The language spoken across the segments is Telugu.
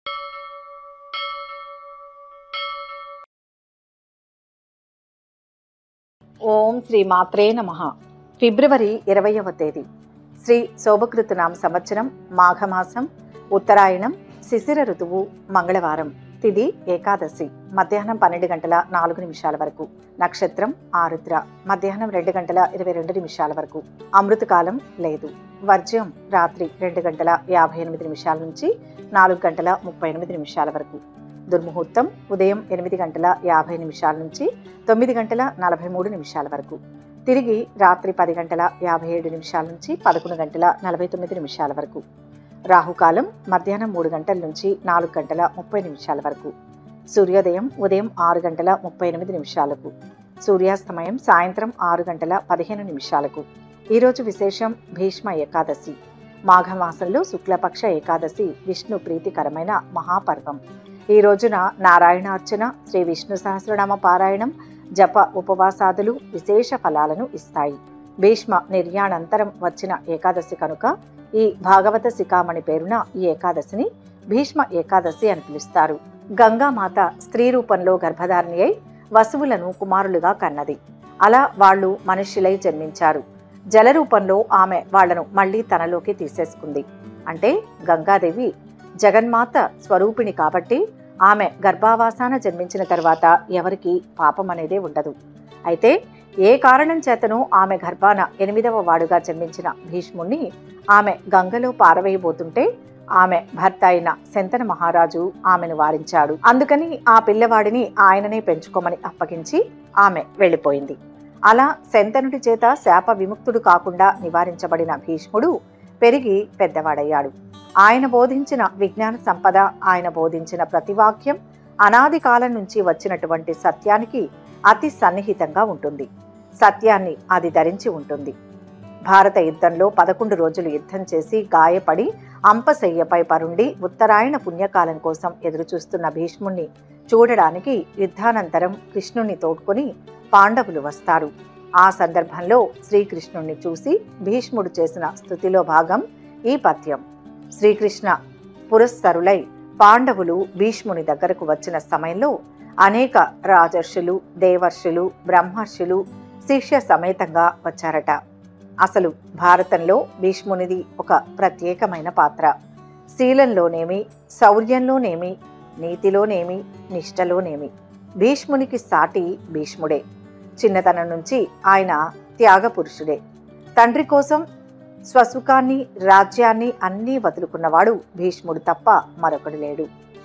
ఓం శ్రీ మాత్రే నమ ఫిబ్రవరి ఇరవయవ తేదీ శ్రీ శోభకృతునామ సంవత్సరం మాఘమాసం ఉత్తరాయణం శిశిర ఋతువు మంగళవారం తిది ఏకాదశి మధ్యాహ్నం పన్నెండు గంటల నాలుగు నిమిషాల వరకు నక్షత్రం ఆరుద్ర మధ్యాహ్నం రెండు గంటల ఇరవై రెండు నిమిషాల వరకు అమృతకాలం లేదు వర్జ్యం రాత్రి రెండు గంటల యాభై ఎనిమిది నిమిషాల నుంచి నాలుగు గంటల ముప్పై ఎనిమిది నిమిషాల వరకు దుర్ముహూర్తం ఉదయం ఎనిమిది గంటల యాభై నిమిషాల నుంచి తొమ్మిది గంటల నలభై మూడు నిమిషాల వరకు తిరిగి రాత్రి పది గంటల యాభై ఏడు నిమిషాల నుంచి పదకొండు గంటల నలభై తొమ్మిది నిమిషాల వరకు రాహుకాలం మధ్యాహ్నం మూడు గంటల నుంచి నాలుగు గంటల ముప్పై నిమిషాల వరకు సూర్యోదయం ఉదయం ఆరు గంటల ముప్పై ఎనిమిది నిమిషాలకు సూర్యాస్తమయం సాయంత్రం ఆరు గంటల పదిహేను నిమిషాలకు ఈరోజు విశేషం భీష్మ ఏకాదశి మాఘమాసంలో శుక్లపక్ష ఏకాదశి విష్ణు ప్రీతికరమైన మహాపర్వం ఈ రోజున నారాయణార్చన శ్రీ విష్ణు సహస్రనామ పారాయణం జప ఉపవాసాదులు విశేష ఫలాలను ఇస్తాయి భీష్మ నిర్యాణంతరం వచ్చిన ఏకాదశి కనుక ఈ భాగవత శిఖామణి పేరున ఈ ఏకాదశిని భీష్మ ఏకాదశి అని పిలుస్తారు గంగామాత స్త్రీ రూపంలో గర్భధారిణి అయి వసువులను కుమారులుగా కన్నది అలా వాళ్ళు మనుష్యులై జన్మించారు జల రూపంలో ఆమె వాళ్లను మళ్లీ తనలోకి తీసేసుకుంది అంటే గంగాదేవి జగన్మాత స్వరూపిణి కాబట్టి ఆమె గర్భావాసాన జన్మించిన తర్వాత ఎవరికి పాపం అనేదే ఉండదు అయితే ఏ కారణం చేతనో ఆమె గర్భాన ఎనిమిదవ వాడుగా జన్మించిన భీష్ముణ్ణి ఆమె గంగలో పారవేయబోతుంటే ఆమె భర్త అయిన శంతన మహారాజు ఆమెను వారించాడు అందుకని ఆ పిల్లవాడిని ఆయననే పెంచుకోమని అప్పగించి ఆమె వెళ్ళిపోయింది అలా శంతనుడి చేత శాప విముక్తుడు కాకుండా నివారించబడిన భీష్ముడు పెరిగి పెద్దవాడయ్యాడు ఆయన బోధించిన విజ్ఞాన సంపద ఆయన బోధించిన ప్రతివాక్యం అనాది కాలం నుంచి వచ్చినటువంటి సత్యానికి అతి సన్నిహితంగా ఉంటుంది సత్యాన్ని అది ధరించి ఉంటుంది భారత యుద్ధంలో పదకొండు రోజులు యుద్ధం చేసి గాయపడి అంపశయ్యపై పరుండి ఉత్తరాయణ పుణ్యకాలం కోసం ఎదురుచూస్తున్న భీష్ముణ్ణి చూడడానికి యుద్ధానంతరం కృష్ణుణ్ణి తోడ్కొని పాండవులు వస్తారు ఆ సందర్భంలో శ్రీకృష్ణుణ్ణి చూసి భీష్ముడు చేసిన స్థుతిలో భాగం ఈ పద్యం శ్రీకృష్ణ పురస్సరులై పాండవులు భీష్ముని దగ్గరకు వచ్చిన సమయంలో అనేక రాజర్షులు దేవర్షులు బ్రహ్మర్షులు శిష్య సమేతంగా వచ్చారట అసలు భారతంలో భీష్మునిది ఒక ప్రత్యేకమైన పాత్ర శీలంలోనేమి శౌర్యంలోనేమి నీతిలోనేమి నిష్టలోనేమి భీష్మునికి సాటి భీష్ముడే చిన్నతనం నుంచి ఆయన త్యాగపురుషుడే తండ్రి కోసం స్వసుఖాన్ని రాజ్యాన్ని అన్నీ వదులుకున్నవాడు భీష్ముడు తప్ప మరొకడు లేడు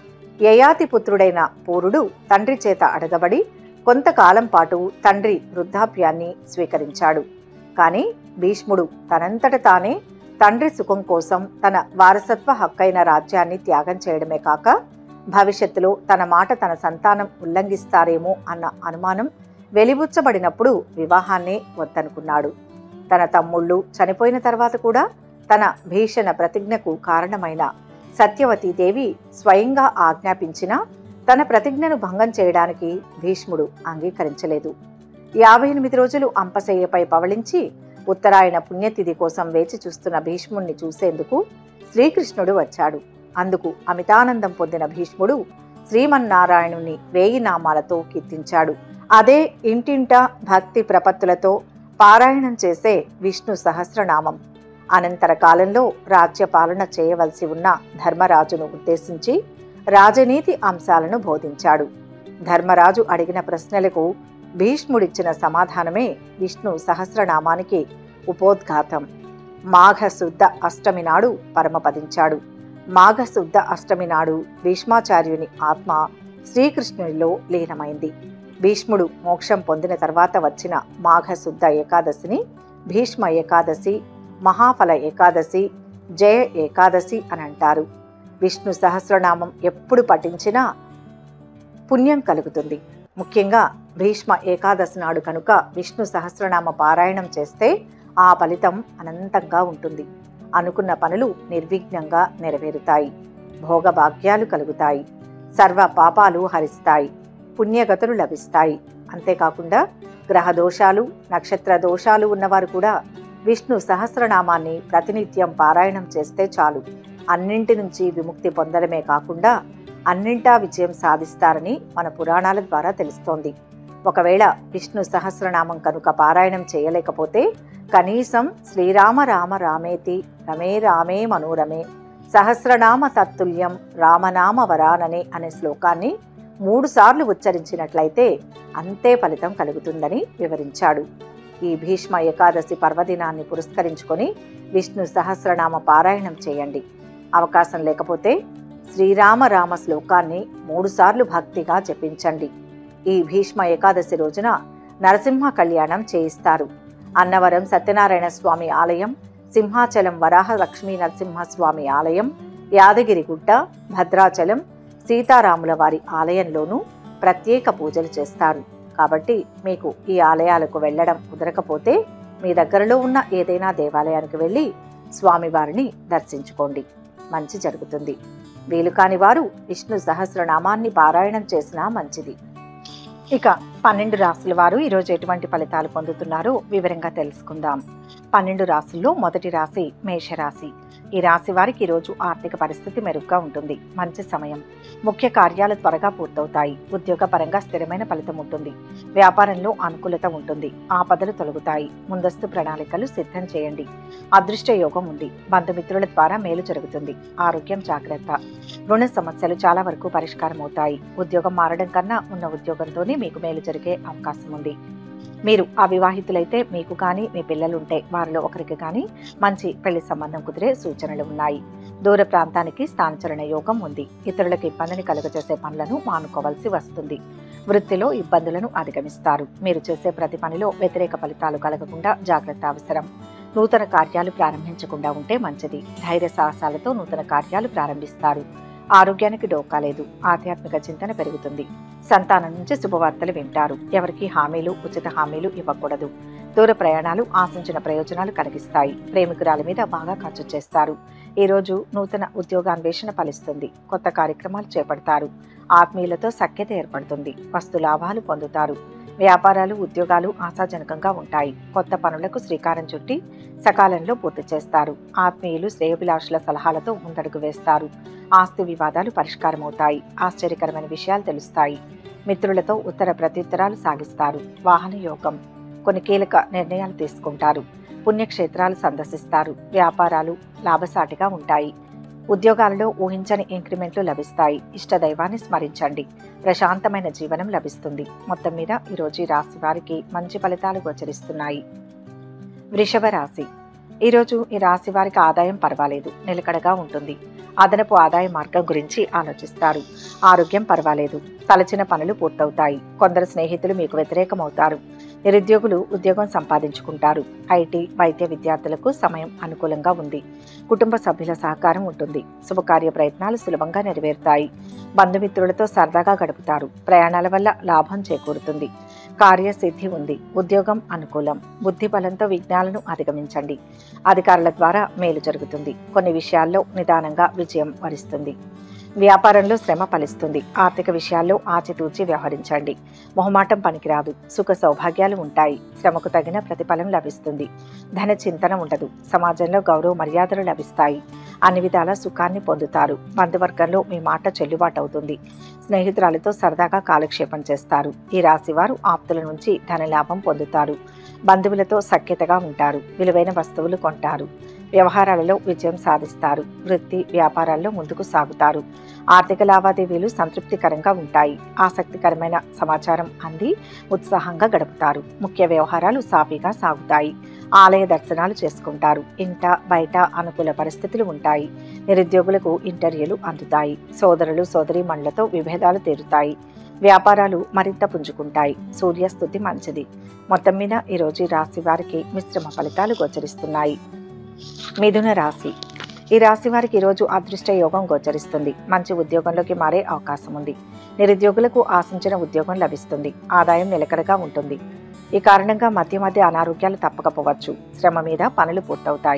యయాతి పుత్రుడైన పూరుడు తండ్రి చేత అడగబడి కొంతకాలం పాటు తండ్రి వృద్ధాప్యాన్ని స్వీకరించాడు కానీ భీష్ముడు తనంతట తానే తండ్రి సుఖం కోసం తన వారసత్వ హక్కైన రాజ్యాన్ని త్యాగం చేయడమే కాక భవిష్యత్తులో తన మాట తన సంతానం ఉల్లంఘిస్తారేమో అన్న అనుమానం వెలిబుచ్చబడినప్పుడు వివాహాన్నే వద్దనుకున్నాడు తన తమ్ముళ్ళు చనిపోయిన తర్వాత కూడా తన భీషణ ప్రతిజ్ఞకు కారణమైన సత్యవతీదేవి స్వయంగా ఆజ్ఞాపించిన తన ప్రతిజ్ఞను భంగం చేయడానికి భీష్ముడు అంగీకరించలేదు యాభై ఎనిమిది రోజులు అంపశయ్యపై పవళించి ఉత్తరాయణ పుణ్యతిథి కోసం వేచి చూస్తున్న భీష్ముణ్ణి చూసేందుకు శ్రీకృష్ణుడు వచ్చాడు అందుకు అమితానందం పొందిన భీష్ముడు శ్రీమన్నారాయణుని వేయి నామాలతో కీర్తించాడు అదే ఇంటింట భక్తి ప్రపత్తులతో పారాయణం చేసే విష్ణు సహస్రనామం అనంతర కాలంలో రాజ్య పాలన చేయవలసి ఉన్న ధర్మరాజును ఉద్దేశించి రాజనీతి అంశాలను బోధించాడు ధర్మరాజు అడిగిన ప్రశ్నలకు భీష్ముడిచ్చిన సమాధానమే విష్ణు సహస్రనామానికి ఉపోద్ఘాతం మాఘశుద్ధ అష్టమి నాడు పరమపదించాడు మాఘశుద్ధ అష్టమి నాడు భీష్మాచార్యుని ఆత్మ శ్రీకృష్ణునిలో లీనమైంది భీష్ముడు మోక్షం పొందిన తర్వాత వచ్చిన మాఘశుద్ధ ఏకాదశిని భీష్మ ఏకాదశి మహాఫల ఏకాదశి జయ ఏకాదశి అని అంటారు విష్ణు సహస్రనామం ఎప్పుడు పఠించినా పుణ్యం కలుగుతుంది ముఖ్యంగా భీష్మ ఏకాదశి నాడు కనుక విష్ణు సహస్రనామ పారాయణం చేస్తే ఆ ఫలితం అనంతంగా ఉంటుంది అనుకున్న పనులు నిర్విఘ్నంగా నెరవేరుతాయి భోగభాగ్యాలు కలుగుతాయి సర్వ పాపాలు హరిస్తాయి పుణ్యగతులు లభిస్తాయి అంతేకాకుండా గ్రహ దోషాలు నక్షత్ర దోషాలు ఉన్నవారు కూడా విష్ణు సహస్రనామాన్ని ప్రతినిత్యం పారాయణం చేస్తే చాలు అన్నింటి నుంచి విముక్తి పొందడమే కాకుండా అన్నింటా విజయం సాధిస్తారని మన పురాణాల ద్వారా తెలుస్తోంది ఒకవేళ విష్ణు సహస్రనామం కనుక పారాయణం చేయలేకపోతే కనీసం శ్రీరామ రామ రామేతి రమే రామే మనోరమే సహస్రనామ తత్తుల్యం రామనామ వరాననే అనే శ్లోకాన్ని మూడు సార్లు ఉచ్చరించినట్లయితే అంతే ఫలితం కలుగుతుందని వివరించాడు ఈ భీష్మ ఏకాదశి పర్వదినాన్ని పురస్కరించుకొని విష్ణు సహస్రనామ పారాయణం చేయండి అవకాశం లేకపోతే శ్రీరామ రామ శ్లోకాన్ని మూడుసార్లు భక్తిగా జపించండి ఈ భీష్మ ఏకాదశి రోజున నరసింహ కళ్యాణం చేయిస్తారు అన్నవరం సత్యనారాయణ స్వామి ఆలయం సింహాచలం వరాహ లక్ష్మీ నరసింహస్వామి ఆలయం యాదగిరిగుట్ట భద్రాచలం సీతారాముల వారి ఆలయంలోనూ ప్రత్యేక పూజలు చేస్తారు కాబట్టి మీకు ఈ ఆలయాలకు వెళ్ళడం కుదరకపోతే మీ దగ్గరలో ఉన్న ఏదైనా దేవాలయానికి వెళ్ళి స్వామివారిని దర్శించుకోండి మంచి జరుగుతుంది వీలు కాని వారు విష్ణు సహస్రనామాన్ని పారాయణం చేసినా మంచిది ఇక పన్నెండు రాసుల వారు ఈరోజు ఎటువంటి ఫలితాలు పొందుతున్నారో వివరంగా తెలుసుకుందాం పన్నెండు రాసుల్లో మొదటి రాశి మేషరాశి ఈ రాశి వారికి ఈరోజు ఆర్థిక పరిస్థితి మెరుగ్గా ఉంటుంది మంచి సమయం ముఖ్య కార్యాలు త్వరగా పూర్తవుతాయి ఉద్యోగపరంగా స్థిరమైన ఫలితం ఉంటుంది వ్యాపారంలో అనుకూలత ఉంటుంది ఆపదలు తొలగుతాయి ముందస్తు ప్రణాళికలు సిద్ధం చేయండి అదృష్ట యోగం ఉంది బంధుమిత్రుల ద్వారా మేలు జరుగుతుంది ఆరోగ్యం జాగ్రత్త రుణ సమస్యలు చాలా వరకు పరిష్కారం అవుతాయి ఉద్యోగం మారడం కన్నా ఉన్న ఉద్యోగంతోనే మీకు మేలు జరిగే అవకాశం ఉంది మీరు అవివాహితులైతే మీకు కానీ మీ పిల్లలుంటే వారిలో ఒకరికి కానీ మంచి పెళ్లి సంబంధం కుదిరే సూచనలు ఉన్నాయి దూర ప్రాంతానికి స్థానచలన యోగం ఉంది ఇతరులకు ఇబ్బందిని కలుగజేసే పనులను మానుకోవాల్సి వస్తుంది వృత్తిలో ఇబ్బందులను అధిగమిస్తారు మీరు చేసే ప్రతి పనిలో వ్యతిరేక ఫలితాలు కలగకుండా జాగ్రత్త అవసరం నూతన కార్యాలు ప్రారంభించకుండా ఉంటే మంచిది ధైర్య సాహసాలతో నూతన కార్యాలు ప్రారంభిస్తారు ఆరోగ్యానికి డోకా లేదు ఆధ్యాత్మిక చింతన పెరుగుతుంది సంతానం నుంచి శుభవార్తలు వింటారు ఎవరికి హామీలు ఉచిత హామీలు ఇవ్వకూడదు దూర ప్రయాణాలు ఆశించిన ప్రయోజనాలు కలిగిస్తాయి ప్రేమికురాల మీద బాగా ఖర్చు చేస్తారు ఈ రోజు నూతన ఉద్యోగాన్వేషణ ఫలిస్తుంది కొత్త కార్యక్రమాలు చేపడతారు ఆత్మీయులతో సఖ్యత ఏర్పడుతుంది వస్తు లాభాలు పొందుతారు వ్యాపారాలు ఉద్యోగాలు ఆశాజనకంగా ఉంటాయి కొత్త పనులకు శ్రీకారం చుట్టి సకాలంలో పూర్తి చేస్తారు ఆత్మీయులు శ్రేయోభిలాషుల సలహాలతో ముందడుగు వేస్తారు ఆస్తి వివాదాలు పరిష్కారమవుతాయి ఆశ్చర్యకరమైన విషయాలు తెలుస్తాయి మిత్రులతో ఉత్తర ప్రత్యుత్తరాలు సాగిస్తారు వాహన యోగం కొన్ని కీలక నిర్ణయాలు తీసుకుంటారు పుణ్యక్షేత్రాలు సందర్శిస్తారు వ్యాపారాలు లాభసాటిగా ఉంటాయి ఉద్యోగాలలో ఊహించని ఇంక్రిమెంట్లు లభిస్తాయి ఇష్టదైవాన్ని స్మరించండి ప్రశాంతమైన జీవనం లభిస్తుంది మొత్తం మీద ఈరోజు ఈ రాశి వారికి మంచి ఫలితాలు గోచరిస్తున్నాయి వృషభ రాశి ఈరోజు ఈ రాశి వారికి ఆదాయం పర్వాలేదు నిలకడగా ఉంటుంది అదనపు ఆదాయ మార్గం గురించి ఆలోచిస్తారు ఆరోగ్యం పర్వాలేదు తలచిన పనులు పూర్తవుతాయి కొందరు స్నేహితులు మీకు వ్యతిరేకమవుతారు నిరుద్యోగులు ఉద్యోగం సంపాదించుకుంటారు ఐటీ వైద్య విద్యార్థులకు సమయం అనుకూలంగా ఉంది కుటుంబ సభ్యుల సహకారం ఉంటుంది శుభకార్య ప్రయత్నాలు సులభంగా నెరవేరుతాయి బంధుమిత్రులతో సరదాగా గడుపుతారు ప్రయాణాల వల్ల లాభం చేకూరుతుంది కార్యసిద్ధి ఉంది ఉద్యోగం అనుకూలం బుద్ధి బలంతో విఘ్నాలను అధిగమించండి అధికారుల ద్వారా మేలు జరుగుతుంది కొన్ని విషయాల్లో నిదానంగా విజయం వరిస్తుంది వ్యాపారంలో శ్రమ ఫలిస్తుంది ఆర్థిక విషయాల్లో ఆచితూచి వ్యవహరించండి మొహమాటం పనికిరాదు సుఖ సౌభాగ్యాలు ఉంటాయి శ్రమకు తగిన ప్రతిఫలం లభిస్తుంది ధన చింతన ఉండదు సమాజంలో గౌరవ మర్యాదలు లభిస్తాయి అన్ని విధాల సుఖాన్ని పొందుతారు బంధువర్గంలో మీ మాట చెల్లుబాటు అవుతుంది స్నేహితురాలతో సరదాగా కాలక్షేపం చేస్తారు ఈ రాశి వారు ఆప్తుల నుంచి ధనలాభం పొందుతారు బంధువులతో సఖ్యతగా ఉంటారు విలువైన వస్తువులు కొంటారు వ్యవహారాలలో విజయం సాధిస్తారు వృత్తి వ్యాపారాల్లో ముందుకు సాగుతారు ఆర్థిక లావాదేవీలు సంతృప్తికరంగా ఉంటాయి ఆసక్తికరమైన సమాచారం అంది ఉత్సాహంగా గడుపుతారు ముఖ్య వ్యవహారాలు సాఫీగా సాగుతాయి ఆలయ దర్శనాలు చేసుకుంటారు ఇంట బయట అనుకూల పరిస్థితులు ఉంటాయి నిరుద్యోగులకు ఇంటర్వ్యూలు అందుతాయి సోదరులు సోదరీమణులతో విభేదాలు తీరుతాయి వ్యాపారాలు మరింత పుంజుకుంటాయి సూర్యస్థుతి మంచిది మొత్తం మీద ఈరోజు ఈ రాశి వారికి మిశ్రమ ఫలితాలు గోచరిస్తున్నాయి మిథున రాశి ఈ రాశి వారికి ఈరోజు అదృష్ట యోగం గోచరిస్తుంది మంచి ఉద్యోగంలోకి మారే అవకాశం ఉంది నిరుద్యోగులకు ఆశించిన ఉద్యోగం లభిస్తుంది ఆదాయం నిలకడగా ఉంటుంది ఈ కారణంగా మధ్య మధ్య అనారోగ్యాలు తప్పకపోవచ్చు శ్రమ మీద పనులు పూర్తవుతాయి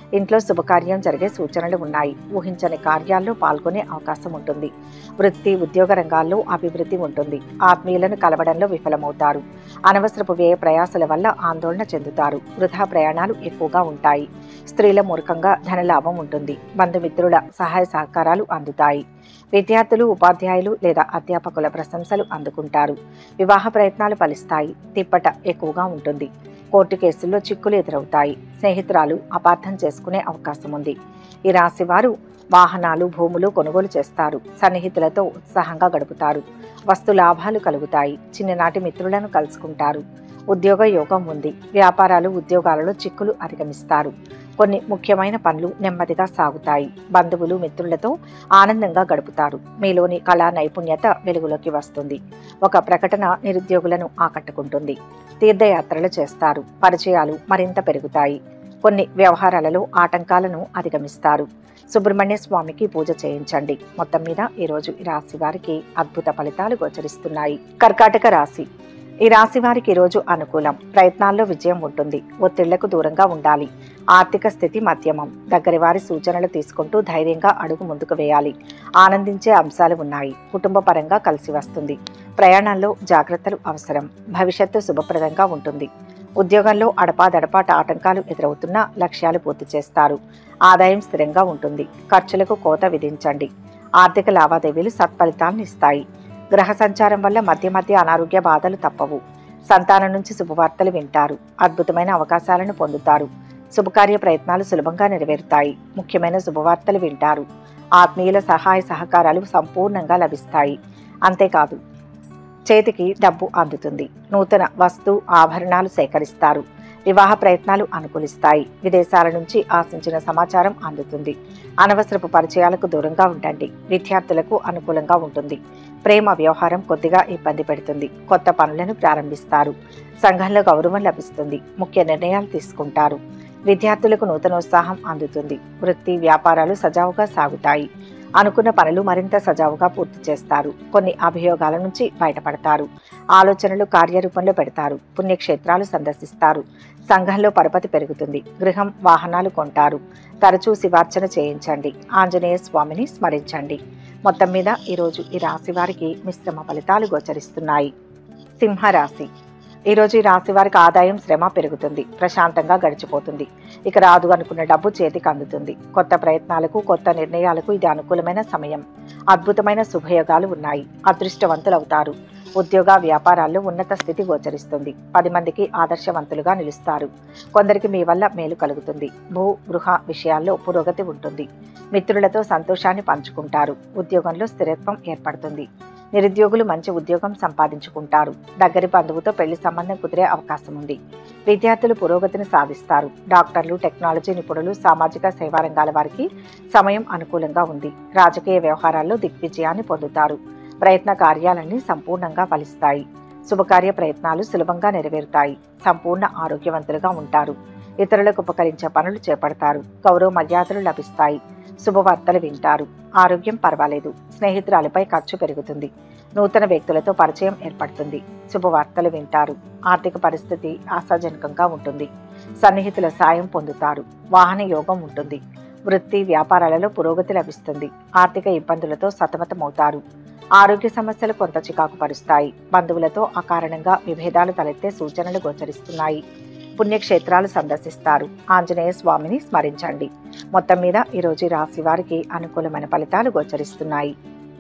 ఇంట్లో శుభకార్యం జరిగే సూచనలు ఉన్నాయి ఊహించని కార్యాల్లో పాల్గొనే అవకాశం ఉంటుంది వృత్తి ఉద్యోగ రంగాల్లో అభివృద్ధి ఉంటుంది ఆత్మీయులను కలవడంలో విఫలమవుతారు అనవసరపు వ్యయ ప్రయాసల వల్ల ఆందోళన చెందుతారు వృధా ప్రయాణాలు ఎక్కువగా ఉంటాయి స్త్రీల మూర్ఖంగా ధనలాభం ఉంటుంది బంధుమిత్రుల సహాయ సహకారాలు అందుతాయి విద్యార్థులు ఉపాధ్యాయులు లేదా అధ్యాపకుల ప్రశంసలు అందుకుంటారు వివాహ ప్రయత్నాలు ఫలిస్తాయి తిప్పట ఎక్కువగా ఉంటుంది కోర్టు కేసుల్లో చిక్కులు ఎదురవుతాయి స్నేహితురాలు అపార్థం చేసుకునే అవకాశం ఉంది ఈ రాశి వారు వాహనాలు భూములు కొనుగోలు చేస్తారు సన్నిహితులతో ఉత్సాహంగా గడుపుతారు వస్తు లాభాలు కలుగుతాయి చిన్ననాటి మిత్రులను కలుసుకుంటారు ఉద్యోగ యోగం ఉంది వ్యాపారాలు ఉద్యోగాలలో చిక్కులు అధిగమిస్తారు కొన్ని ముఖ్యమైన పనులు నెమ్మదిగా సాగుతాయి బంధువులు మిత్రులతో ఆనందంగా గడుపుతారు మీలోని కళా నైపుణ్యత వెలుగులోకి వస్తుంది ఒక ప్రకటన నిరుద్యోగులను ఆకట్టుకుంటుంది తీర్థయాత్రలు చేస్తారు పరిచయాలు మరింత పెరుగుతాయి కొన్ని వ్యవహారాలలో ఆటంకాలను అధిగమిస్తారు సుబ్రహ్మణ్య స్వామికి పూజ చేయించండి మొత్తం మీద ఈరోజు ఈ రాశి వారికి అద్భుత ఫలితాలు గోచరిస్తున్నాయి కర్కాటక రాశి ఈ రాశి వారికి ఈరోజు అనుకూలం ప్రయత్నాల్లో విజయం ఉంటుంది ఒత్తిళ్లకు దూరంగా ఉండాలి ఆర్థిక స్థితి మధ్యమం దగ్గరి వారి సూచనలు తీసుకుంటూ ధైర్యంగా అడుగు ముందుకు వేయాలి ఆనందించే అంశాలు ఉన్నాయి కుటుంబ పరంగా కలిసి వస్తుంది ప్రయాణాల్లో జాగ్రత్తలు అవసరం భవిష్యత్తు శుభప్రదంగా ఉంటుంది ఉద్యోగంలో అడపాదడపాట ఆటంకాలు ఎదురవుతున్నా లక్ష్యాలు పూర్తి చేస్తారు ఆదాయం స్థిరంగా ఉంటుంది ఖర్చులకు కోత విధించండి ఆర్థిక లావాదేవీలు సత్ఫలితాలను ఇస్తాయి గ్రహ సంచారం వల్ల మధ్య మధ్య అనారోగ్య బాధలు తప్పవు సంతానం నుంచి శుభవార్తలు వింటారు అద్భుతమైన అవకాశాలను పొందుతారు శుభకార్య ప్రయత్నాలు సులభంగా నెరవేరుతాయి ముఖ్యమైన శుభవార్తలు వింటారు ఆత్మీయుల సహాయ సహకారాలు సంపూర్ణంగా లభిస్తాయి అంతేకాదు చేతికి డబ్బు అందుతుంది నూతన వస్తు ఆభరణాలు సేకరిస్తారు వివాహ ప్రయత్నాలు అనుకూలిస్తాయి విదేశాల నుంచి ఆశించిన సమాచారం అందుతుంది అనవసరపు పరిచయాలకు దూరంగా ఉండండి విద్యార్థులకు అనుకూలంగా ఉంటుంది ప్రేమ వ్యవహారం కొద్దిగా ఇబ్బంది పెడుతుంది కొత్త పనులను ప్రారంభిస్తారు సంఘంలో గౌరవం లభిస్తుంది ముఖ్య నిర్ణయాలు తీసుకుంటారు విద్యార్థులకు నూతనోత్సాహం అందుతుంది వృత్తి వ్యాపారాలు సజావుగా సాగుతాయి అనుకున్న పనులు మరింత సజావుగా పూర్తి చేస్తారు కొన్ని అభియోగాల నుంచి బయటపడతారు ఆలోచనలు కార్యరూపంలో పెడతారు పుణ్యక్షేత్రాలు సందర్శిస్తారు సంఘంలో పరపతి పెరుగుతుంది గృహం వాహనాలు కొంటారు తరచూ శివార్చన చేయించండి ఆంజనేయ స్వామిని స్మరించండి మొత్తం మీద ఈరోజు ఈ రాశి వారికి మిశ్రమ ఫలితాలు గోచరిస్తున్నాయి సింహరాశి ఈరోజు ఈ రాశి వారికి ఆదాయం శ్రమ పెరుగుతుంది ప్రశాంతంగా గడిచిపోతుంది ఇక రాదు అనుకున్న డబ్బు చేతికి అందుతుంది కొత్త ప్రయత్నాలకు కొత్త నిర్ణయాలకు ఇది అనుకూలమైన సమయం అద్భుతమైన శుభయోగాలు ఉన్నాయి అదృష్టవంతులవుతారు ఉద్యోగ వ్యాపారాల్లో ఉన్నత స్థితి గోచరిస్తుంది పది మందికి ఆదర్శవంతులుగా నిలుస్తారు కొందరికి మీ వల్ల మేలు కలుగుతుంది భూ గృహ విషయాల్లో పురోగతి ఉంటుంది మిత్రులతో సంతోషాన్ని పంచుకుంటారు ఉద్యోగంలో స్థిరత్వం ఏర్పడుతుంది నిరుద్యోగులు మంచి ఉద్యోగం సంపాదించుకుంటారు దగ్గరి బంధువుతో పెళ్లి సంబంధం కుదిరే అవకాశం ఉంది విద్యార్థులు పురోగతిని సాధిస్తారు డాక్టర్లు టెక్నాలజీ నిపుణులు సామాజిక సేవా రంగాల వారికి సమయం అనుకూలంగా ఉంది రాజకీయ వ్యవహారాల్లో దిగ్విజయాన్ని పొందుతారు ప్రయత్న కార్యాలన్నీ సంపూర్ణంగా ఫలిస్తాయి శుభకార్య ప్రయత్నాలు సులభంగా నెరవేరుతాయి సంపూర్ణ ఆరోగ్యవంతులుగా ఉంటారు ఇతరులకు ఉపకరించే పనులు చేపడతారు గౌరవ మర్యాదలు లభిస్తాయి శుభవార్తలు వింటారు ఆరోగ్యం పర్వాలేదు స్నేహితురాలపై ఖర్చు పెరుగుతుంది నూతన వ్యక్తులతో పరిచయం ఏర్పడుతుంది శుభవార్తలు వింటారు ఆర్థిక పరిస్థితి ఆశాజనకంగా ఉంటుంది సన్నిహితుల సాయం పొందుతారు వాహన యోగం ఉంటుంది వృత్తి వ్యాపారాలలో పురోగతి లభిస్తుంది ఆర్థిక ఇబ్బందులతో సతమతమవుతారు ఆరోగ్య సమస్యలు కొంత చికాకు పరుస్తాయి బంధువులతో అకారణంగా విభేదాలు తలెత్తే సూచనలు గోచరిస్తున్నాయి పుణ్యక్షేత్రాలు సందర్శిస్తారు ఆంజనేయ స్వామిని స్మరించండి మొత్తం మీద ఈరోజు ఈ రాశి వారికి అనుకూలమైన ఫలితాలు గోచరిస్తున్నాయి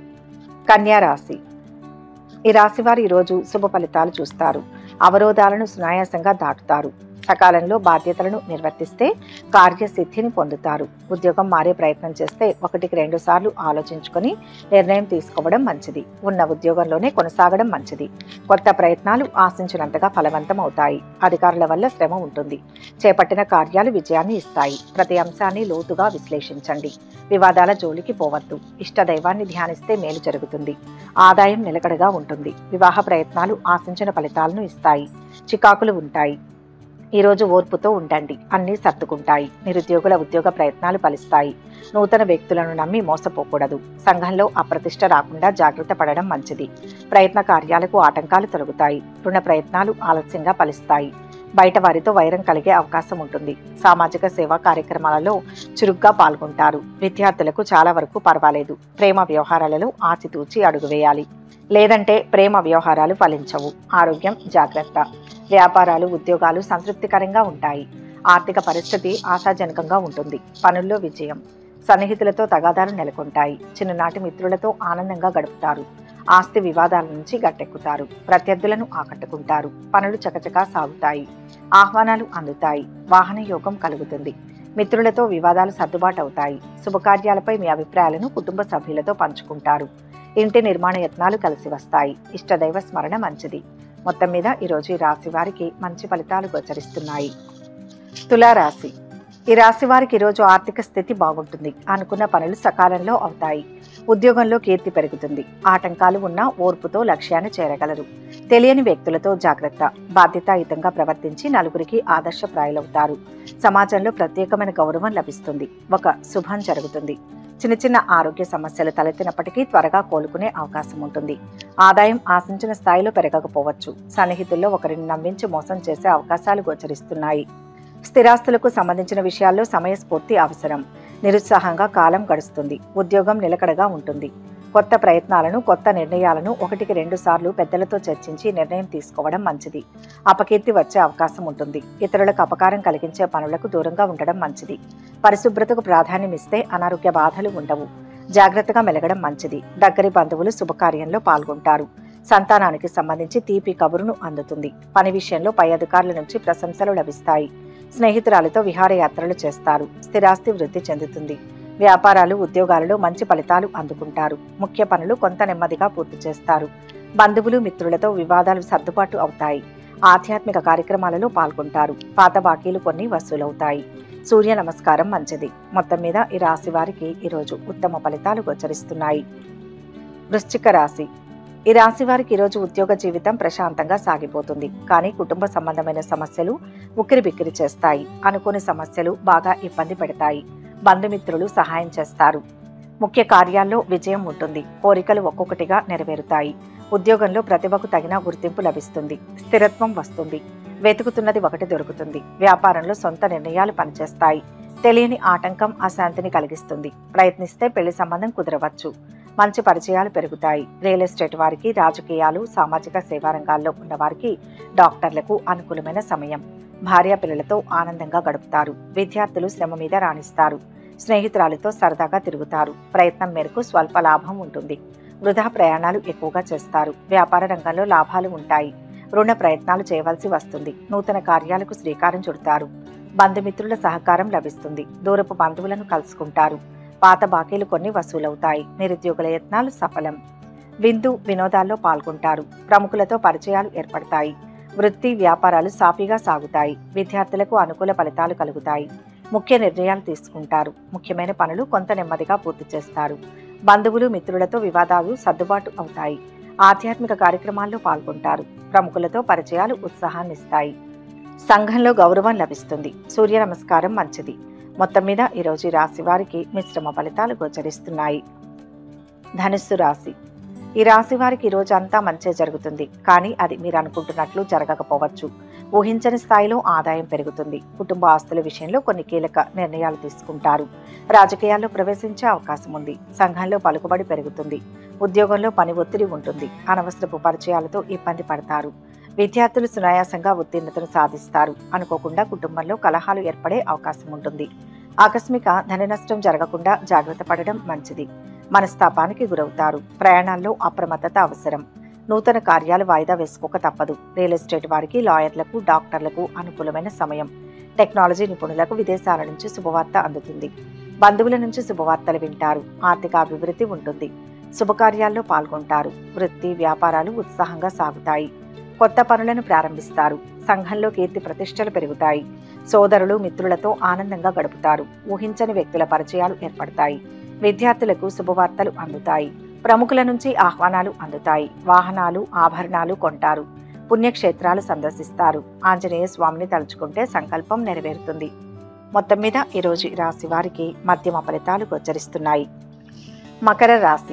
కన్యా రాశి ఈ రాశి వారు ఈరోజు శుభ ఫలితాలు చూస్తారు అవరోధాలను సునాయాసంగా దాటుతారు సకాలంలో బాధ్యతలను నిర్వర్తిస్తే కార్యసిద్ధిని పొందుతారు ఉద్యోగం మారే ప్రయత్నం చేస్తే ఒకటికి రెండు సార్లు ఆలోచించుకొని నిర్ణయం తీసుకోవడం మంచిది ఉన్న ఉద్యోగంలోనే కొనసాగడం మంచిది కొత్త ప్రయత్నాలు ఆశించినంతగా ఫలవంతం అవుతాయి అధికారుల వల్ల శ్రమ ఉంటుంది చేపట్టిన కార్యాలు విజయాన్ని ఇస్తాయి ప్రతి అంశాన్ని లోతుగా విశ్లేషించండి వివాదాల జోలికి పోవద్దు ఇష్టదైవాన్ని ధ్యానిస్తే మేలు జరుగుతుంది ఆదాయం నిలకడగా ఉంటుంది వివాహ ప్రయత్నాలు ఆశించిన ఫలితాలను ఇస్తాయి చికాకులు ఉంటాయి ఈరోజు ఓర్పుతో ఉండండి అన్నీ సర్దుకుంటాయి నిరుద్యోగుల ఉద్యోగ ప్రయత్నాలు ఫలిస్తాయి నూతన వ్యక్తులను నమ్మి మోసపోకూడదు సంఘంలో అప్రతిష్ట రాకుండా జాగ్రత్త పడడం మంచిది ప్రయత్న కార్యాలకు ఆటంకాలు తొలగుతాయి రుణ ప్రయత్నాలు ఆలస్యంగా ఫలిస్తాయి బయట వారితో వైరం కలిగే అవకాశం ఉంటుంది సామాజిక సేవా కార్యక్రమాలలో చురుగ్గా పాల్గొంటారు విద్యార్థులకు చాలా వరకు పర్వాలేదు ప్రేమ వ్యవహారాలలో ఆచితూచి అడుగు వేయాలి లేదంటే ప్రేమ వ్యవహారాలు ఫలించవు ఆరోగ్యం జాగ్రత్త వ్యాపారాలు ఉద్యోగాలు సంతృప్తికరంగా ఉంటాయి ఆర్థిక పరిస్థితి ఆశాజనకంగా ఉంటుంది పనుల్లో విజయం సన్నిహితులతో తగాదాలు నెలకొంటాయి చిన్ననాటి మిత్రులతో ఆనందంగా గడుపుతారు ఆస్తి వివాదాల నుంచి గట్టెక్కుతారు ప్రత్యర్థులను ఆకట్టుకుంటారు పనులు చకచకా సాగుతాయి ఆహ్వానాలు అందుతాయి వాహన యోగం కలుగుతుంది మిత్రులతో వివాదాలు సర్దుబాటు అవుతాయి శుభకార్యాలపై మీ అభిప్రాయాలను కుటుంబ సభ్యులతో పంచుకుంటారు ఇంటి నిర్మాణ యత్నాలు కలిసి వస్తాయి ఇష్టదైవ స్మరణ మంచిది మొత్తం మీద ఈరోజు ఈ రాశి వారికి మంచి ఫలితాలు గోచరిస్తున్నాయి తులారాశి ఈ రాశి వారికి ఈరోజు ఆర్థిక స్థితి బాగుంటుంది అనుకున్న పనులు సకాలంలో అవుతాయి ఉద్యోగంలో కీర్తి పెరుగుతుంది ఆటంకాలు ఉన్నా ఓర్పుతో లక్ష్యాన్ని చేరగలరు తెలియని వ్యక్తులతో జాగ్రత్త బాధ్యతాయుతంగా ప్రవర్తించి నలుగురికి ఆదర్శప్రాయులవుతారు సమాజంలో ప్రత్యేకమైన గౌరవం లభిస్తుంది ఒక శుభం జరుగుతుంది చిన్న చిన్న ఆరోగ్య సమస్యలు తలెత్తినప్పటికీ త్వరగా కోలుకునే అవకాశం ఉంటుంది ఆదాయం ఆశించిన స్థాయిలో పెరగకపోవచ్చు సన్నిహితుల్లో ఒకరిని నమ్మించి మోసం చేసే అవకాశాలు గోచరిస్తున్నాయి స్థిరాస్తులకు సంబంధించిన విషయాల్లో సమయస్ఫూర్తి అవసరం నిరుత్సాహంగా కాలం గడుస్తుంది ఉద్యోగం నిలకడగా ఉంటుంది కొత్త ప్రయత్నాలను కొత్త నిర్ణయాలను ఒకటికి రెండు సార్లు పెద్దలతో చర్చించి నిర్ణయం తీసుకోవడం మంచిది అపకీర్తి వచ్చే అవకాశం ఉంటుంది ఇతరులకు అపకారం కలిగించే పనులకు దూరంగా ఉండడం మంచిది పరిశుభ్రతకు ప్రాధాన్యం ఇస్తే అనారోగ్య బాధలు ఉండవు జాగ్రత్తగా మెలగడం మంచిది దగ్గరి బంధువులు శుభకార్యంలో పాల్గొంటారు సంతానానికి సంబంధించి తీపి కబురును అందుతుంది పని విషయంలో పై అధికారుల నుంచి ప్రశంసలు లభిస్తాయి స్నేహితురాలతో విహారయాత్రలు చేస్తారు స్థిరాస్తి వృద్ధి చెందుతుంది వ్యాపారాలు ఉద్యోగాలలో మంచి ఫలితాలు అందుకుంటారు ముఖ్య పనులు కొంత నెమ్మదిగా పూర్తి చేస్తారు బంధువులు మిత్రులతో వివాదాలు సర్దుబాటు అవుతాయి ఆధ్యాత్మిక కార్యక్రమాలలో పాల్గొంటారు పాత బాకీలు కొన్ని వసూలవుతాయి సూర్య నమస్కారం మంచిది మొత్తం మీద ఈ రాశి వారికి ఈరోజు ఉత్తమ ఫలితాలు గోచరిస్తున్నాయి వృశ్చిక రాశి ఈ రాశి వారికి ఈరోజు ఉద్యోగ జీవితం ప్రశాంతంగా సాగిపోతుంది కానీ కుటుంబ సంబంధమైన సమస్యలు ఉక్కిరి బిక్కిరి చేస్తాయి అనుకోని సమస్యలు బాగా ఇబ్బంది పెడతాయి బంధుమిత్రులు సహాయం చేస్తారు ముఖ్య కార్యాల్లో విజయం ఉంటుంది కోరికలు ఒక్కొక్కటిగా నెరవేరుతాయి ఉద్యోగంలో ప్రతిభకు తగిన గుర్తింపు లభిస్తుంది స్థిరత్వం వస్తుంది వెతుకుతున్నది ఒకటి దొరుకుతుంది వ్యాపారంలో సొంత నిర్ణయాలు పనిచేస్తాయి తెలియని ఆటంకం అశాంతిని కలిగిస్తుంది ప్రయత్నిస్తే పెళ్లి సంబంధం కుదరవచ్చు మంచి పరిచయాలు పెరుగుతాయి రియల్ ఎస్టేట్ వారికి రాజకీయాలు సామాజిక సేవా రంగాల్లో ఉన్న వారికి డాక్టర్లకు అనుకూలమైన సమయం భార్య పిల్లలతో ఆనందంగా గడుపుతారు విద్యార్థులు శ్రమ మీద రాణిస్తారు స్నేహితురాలతో సరదాగా తిరుగుతారు ప్రయత్నం మేరకు స్వల్ప లాభం ఉంటుంది వృధా ప్రయాణాలు ఎక్కువగా చేస్తారు వ్యాపార రంగంలో లాభాలు ఉంటాయి రుణ ప్రయత్నాలు చేయవలసి వస్తుంది నూతన కార్యాలకు శ్రీకారం చుడతారు బంధుమిత్రుల సహకారం లభిస్తుంది దూరపు బంధువులను కలుసుకుంటారు పాత బాకీలు కొన్ని వసూలవుతాయి నిరుద్యోగుల యత్నాలు సఫలం విందు వినోదాల్లో పాల్గొంటారు ప్రముఖులతో పరిచయాలు ఏర్పడతాయి వృత్తి వ్యాపారాలు సాఫీగా సాగుతాయి విద్యార్థులకు అనుకూల ఫలితాలు కలుగుతాయి ముఖ్య నిర్ణయాలు తీసుకుంటారు ముఖ్యమైన పనులు కొంత నెమ్మదిగా పూర్తి చేస్తారు బంధువులు మిత్రులతో వివాదాలు సర్దుబాటు అవుతాయి ఆధ్యాత్మిక కార్యక్రమాల్లో పాల్గొంటారు ప్రముఖులతో పరిచయాలు ఉత్సాహాన్నిస్తాయి సంఘంలో గౌరవం లభిస్తుంది సూర్య నమస్కారం మంచిది మొత్తం మీద ఈరోజు ఈ రాశి వారికి మిశ్రమ ఫలితాలు గోచరిస్తున్నాయి ధనుస్సు రాశి ఈ రాశి వారికి ఈ రోజు అంతా మంచే జరుగుతుంది కానీ అది మీరు అనుకుంటున్నట్లు జరగకపోవచ్చు ఊహించని స్థాయిలో ఆదాయం పెరుగుతుంది కుటుంబ ఆస్తుల విషయంలో కొన్ని కీలక నిర్ణయాలు తీసుకుంటారు రాజకీయాల్లో ప్రవేశించే అవకాశం ఉంది సంఘంలో పలుకుబడి పెరుగుతుంది ఉద్యోగంలో పని ఒత్తిడి ఉంటుంది అనవసరపు పరిచయాలతో ఇబ్బంది పడతారు విద్యార్థులు సునాయాసంగా ఉత్తీర్ణతను సాధిస్తారు అనుకోకుండా కుటుంబంలో కలహాలు ఏర్పడే అవకాశం ఉంటుంది ఆకస్మిక ధన నష్టం జరగకుండా జాగ్రత్త పడడం మంచిది మనస్తాపానికి గురవుతారు ప్రయాణాల్లో అప్రమత్తత అవసరం నూతన కార్యాలు వాయిదా వేసుకోక తప్పదు రియల్ ఎస్టేట్ వారికి లాయర్లకు డాక్టర్లకు అనుకూలమైన సమయం టెక్నాలజీ నిపుణులకు విదేశాల నుంచి శుభవార్త అందుతుంది బంధువుల నుంచి శుభవార్తలు వింటారు ఆర్థిక అభివృద్ధి ఉంటుంది శుభకార్యాల్లో పాల్గొంటారు వృత్తి వ్యాపారాలు ఉత్సాహంగా సాగుతాయి కొత్త పనులను ప్రారంభిస్తారు సంఘంలో కీర్తి ప్రతిష్టలు పెరుగుతాయి సోదరులు మిత్రులతో ఆనందంగా గడుపుతారు ఊహించని వ్యక్తుల పరిచయాలు ఏర్పడతాయి విద్యార్థులకు శుభవార్తలు అందుతాయి ప్రముఖుల నుంచి ఆహ్వానాలు అందుతాయి వాహనాలు ఆభరణాలు కొంటారు పుణ్యక్షేత్రాలు సందర్శిస్తారు ఆంజనేయ స్వామిని తలుచుకుంటే సంకల్పం నెరవేరుతుంది మొత్తం మీద ఈరోజు ఈ రాశి వారికి మధ్యమ ఫలితాలు గోచరిస్తున్నాయి మకర రాశి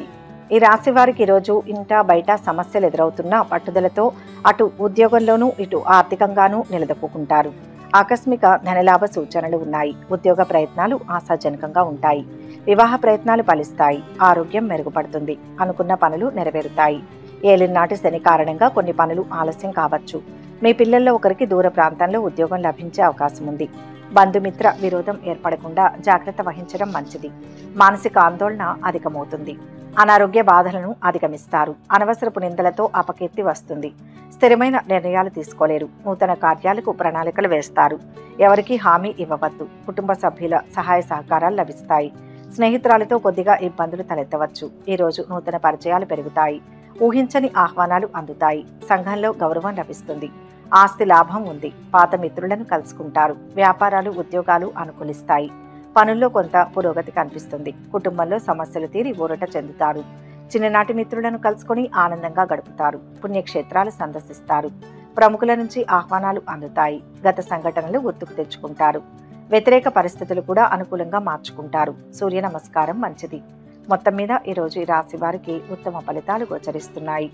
ఈ రాశి వారికి ఈరోజు ఇంట బయట సమస్యలు ఎదురవుతున్నా పట్టుదలతో అటు ఉద్యోగంలోనూ ఇటు ఆర్థికంగానూ నిలదొక్కుంటారు ఆకస్మిక ధనలాభ సూచనలు ఉన్నాయి ఉద్యోగ ప్రయత్నాలు ఆశాజనకంగా ఉంటాయి వివాహ ప్రయత్నాలు ఫలిస్తాయి ఆరోగ్యం మెరుగుపడుతుంది అనుకున్న పనులు నెరవేరుతాయి ఏలినాటి శని కారణంగా కొన్ని పనులు ఆలస్యం కావచ్చు మీ పిల్లల్లో ఒకరికి దూర ప్రాంతంలో ఉద్యోగం లభించే అవకాశం ఉంది బంధుమిత్ర విరోధం ఏర్పడకుండా జాగ్రత్త వహించడం మంచిది మానసిక ఆందోళన అధికమవుతుంది అనారోగ్య బాధలను అధిగమిస్తారు అనవసరపు నిందలతో అపకీర్తి వస్తుంది స్థిరమైన నిర్ణయాలు తీసుకోలేరు నూతన కార్యాలకు ప్రణాళికలు వేస్తారు ఎవరికి హామీ ఇవ్వవద్దు కుటుంబ సభ్యుల సహాయ సహకారాలు లభిస్తాయి స్నేహితురాలతో కొద్దిగా ఇబ్బందులు తలెత్తవచ్చు ఈరోజు నూతన పరిచయాలు పెరుగుతాయి ఊహించని ఆహ్వానాలు అందుతాయి సంఘంలో గౌరవం లభిస్తుంది ఆస్తి లాభం ఉంది పాత మిత్రులను కలుసుకుంటారు వ్యాపారాలు ఉద్యోగాలు అనుకూలిస్తాయి పనుల్లో కొంత పురోగతి కనిపిస్తుంది కుటుంబంలో సమస్యలు తీరి ఊరట చెందుతారు చిన్ననాటి మిత్రులను కలుసుకొని ఆనందంగా గడుపుతారు పుణ్యక్షేత్రాలు సందర్శిస్తారు ప్రముఖుల నుంచి ఆహ్వానాలు అందుతాయి గత సంఘటనలు గుర్తుకు తెచ్చుకుంటారు వ్యతిరేక పరిస్థితులు కూడా అనుకూలంగా మార్చుకుంటారు సూర్య నమస్కారం మంచిది మొత్తం మీద ఈరోజు ఈ రాశి వారికి ఉత్తమ ఫలితాలు గోచరిస్తున్నాయి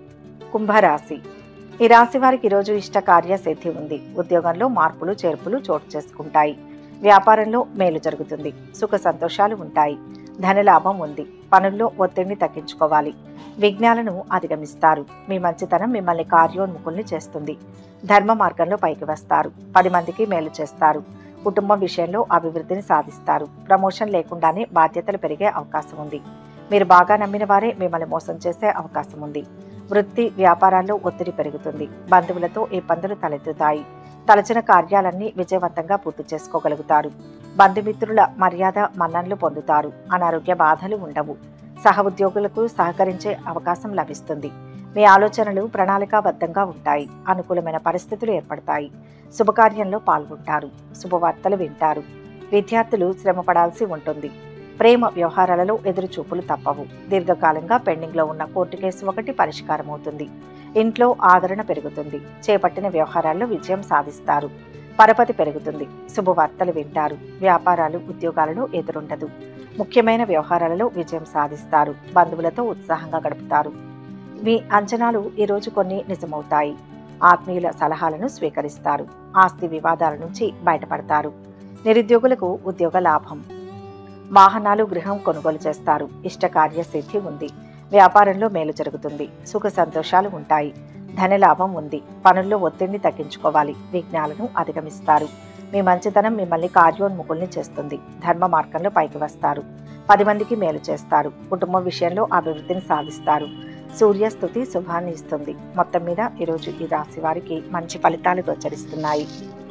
కుంభరాశి ఈ రాశి వారికి ఈరోజు ఇష్ట కార్య సిద్ధి ఉంది ఉద్యోగంలో మార్పులు చేర్పులు చోటు చేసుకుంటాయి వ్యాపారంలో మేలు జరుగుతుంది సుఖ సంతోషాలు ఉంటాయి ధనలాభం ఉంది పనుల్లో ఒత్తిడిని తగ్గించుకోవాలి విఘ్నాలను అధిగమిస్తారు మీ మంచితనం మిమ్మల్ని కార్యోన్ముఖుల్ని చేస్తుంది ధర్మ మార్గంలో పైకి వస్తారు పది మందికి మేలు చేస్తారు కుటుంబం విషయంలో అభివృద్ధిని సాధిస్తారు ప్రమోషన్ లేకుండానే బాధ్యతలు పెరిగే అవకాశం ఉంది మీరు బాగా నమ్మిన వారే మిమ్మల్ని మోసం చేసే అవకాశం ఉంది వృత్తి వ్యాపారాల్లో ఒత్తిడి పెరుగుతుంది బంధువులతో ఇబ్బందులు తలెత్తుతాయి తలచిన కార్యాలన్నీ విజయవంతంగా పూర్తి చేసుకోగలుగుతారు బంధుమిత్రుల మర్యాద మన్ననలు పొందుతారు అనారోగ్య బాధలు ఉండవు సహ ఉద్యోగులకు సహకరించే అవకాశం లభిస్తుంది మీ ఆలోచనలు ప్రణాళికాబద్ధంగా ఉంటాయి అనుకూలమైన పరిస్థితులు ఏర్పడతాయి శుభకార్యంలో పాల్గొంటారు శుభవార్తలు వింటారు విద్యార్థులు శ్రమ పడాల్సి ఉంటుంది ప్రేమ వ్యవహారాలలో ఎదురు చూపులు తప్పవు దీర్ఘకాలంగా పెండింగ్లో ఉన్న కోర్టు కేసు ఒకటి పరిష్కారం అవుతుంది ఇంట్లో ఆదరణ పెరుగుతుంది చేపట్టిన వ్యవహారాల్లో విజయం సాధిస్తారు పరపతి పెరుగుతుంది శుభవార్తలు వింటారు వ్యాపారాలు ఉద్యోగాలలో ఎదురుండదు ముఖ్యమైన వ్యవహారాలలో విజయం సాధిస్తారు బంధువులతో ఉత్సాహంగా గడుపుతారు మీ అంచనాలు ఈరోజు కొన్ని నిజమవుతాయి ఆత్మీయుల సలహాలను స్వీకరిస్తారు ఆస్తి వివాదాల నుంచి బయటపడతారు నిరుద్యోగులకు ఉద్యోగ లాభం వాహనాలు గృహం కొనుగోలు చేస్తారు ఇష్టకార్య సిద్ధి ఉంది వ్యాపారంలో మేలు జరుగుతుంది సుఖ సంతోషాలు ఉంటాయి ధనలాభం ఉంది పనుల్లో ఒత్తిడిని తగ్గించుకోవాలి విఘ్నాలను అధిగమిస్తారు మీ మంచితనం మిమ్మల్ని కార్యోన్ముఖుల్ని చేస్తుంది ధర్మ మార్గంలో పైకి వస్తారు పది మందికి మేలు చేస్తారు కుటుంబం విషయంలో అభివృద్ధిని సాధిస్తారు సూర్యస్థుతి శుభాన్ని ఇస్తుంది మొత్తం మీద ఈరోజు ఈ రాశి వారికి మంచి ఫలితాలు గోచరిస్తున్నాయి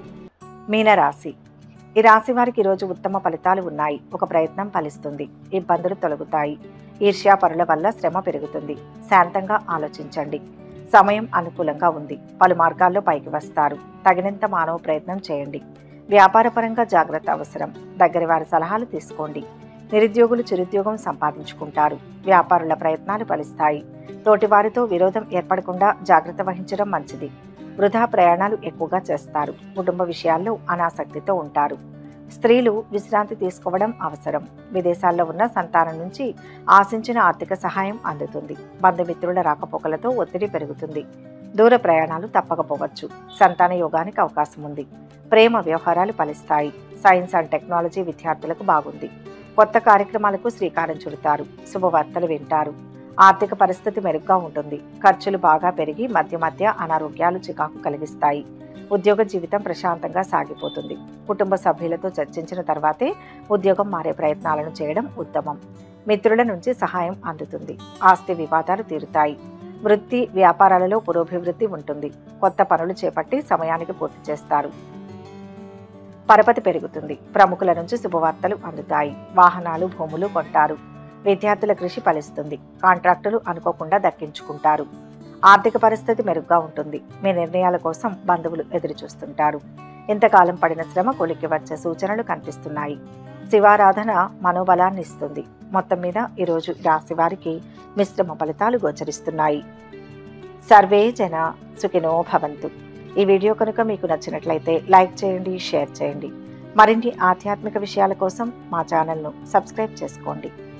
మీనరాశి ఈ రాశి వారికి ఈరోజు ఉత్తమ ఫలితాలు ఉన్నాయి ఒక ప్రయత్నం ఫలిస్తుంది ఇబ్బందులు తొలగుతాయి ఈర్ష్యాపరుల వల్ల శ్రమ పెరుగుతుంది శాంతంగా ఆలోచించండి సమయం అనుకూలంగా ఉంది పలు మార్గాల్లో పైకి వస్తారు తగినంత మానవ ప్రయత్నం చేయండి వ్యాపారపరంగా జాగ్రత్త అవసరం దగ్గర వారి సలహాలు తీసుకోండి నిరుద్యోగులు చిరుద్యోగం సంపాదించుకుంటారు వ్యాపారుల ప్రయత్నాలు ఫలిస్తాయి తోటివారితో విరోధం ఏర్పడకుండా జాగ్రత్త వహించడం మంచిది వృధా ప్రయాణాలు ఎక్కువగా చేస్తారు కుటుంబ విషయాల్లో అనాసక్తితో ఉంటారు స్త్రీలు విశ్రాంతి తీసుకోవడం అవసరం విదేశాల్లో ఉన్న సంతానం నుంచి ఆశించిన ఆర్థిక సహాయం అందుతుంది బంధుమిత్రుల రాకపోకలతో ఒత్తిడి పెరుగుతుంది దూర ప్రయాణాలు తప్పకపోవచ్చు సంతాన యోగానికి అవకాశం ఉంది ప్రేమ వ్యవహారాలు ఫలిస్తాయి సైన్స్ అండ్ టెక్నాలజీ విద్యార్థులకు బాగుంది కొత్త కార్యక్రమాలకు శ్రీకారం చుడతారు శుభవార్తలు వింటారు ఆర్థిక పరిస్థితి మెరుగ్గా ఉంటుంది ఖర్చులు బాగా పెరిగి మధ్య మధ్య అనారోగ్యాలు చికాకు కలిగిస్తాయి ఉద్యోగ జీవితం ప్రశాంతంగా సాగిపోతుంది కుటుంబ సభ్యులతో చర్చించిన తర్వాతే ఉద్యోగం మారే ప్రయత్నాలను చేయడం ఉత్తమం మిత్రుల నుంచి సహాయం అందుతుంది ఆస్తి వివాదాలు తీరుతాయి వృత్తి వ్యాపారాలలో పురోభివృద్ధి ఉంటుంది కొత్త పనులు చేపట్టి సమయానికి పూర్తి చేస్తారు పరపతి పెరుగుతుంది ప్రముఖుల నుంచి శుభవార్తలు అందుతాయి వాహనాలు భూములు కొంటారు విద్యార్థుల కృషి ఫలిస్తుంది కాంట్రాక్టులు అనుకోకుండా దక్కించుకుంటారు ఆర్థిక పరిస్థితి మెరుగ్గా ఉంటుంది మీ నిర్ణయాల కోసం బంధువులు ఎదురు చూస్తుంటారు ఇంతకాలం పడిన శ్రమ కొలికి వచ్చే సూచనలు కనిపిస్తున్నాయి శివారాధన మనోబలాన్ని ఇస్తుంది మొత్తం మీద ఈరోజు రాశి వారికి మిశ్రమ ఫలితాలు గోచరిస్తున్నాయి సర్వే జన సుఖినో భవంతు ఈ వీడియో కనుక మీకు నచ్చినట్లయితే లైక్ చేయండి షేర్ చేయండి మరిన్ని ఆధ్యాత్మిక విషయాల కోసం మా ఛానల్ను సబ్స్క్రైబ్ చేసుకోండి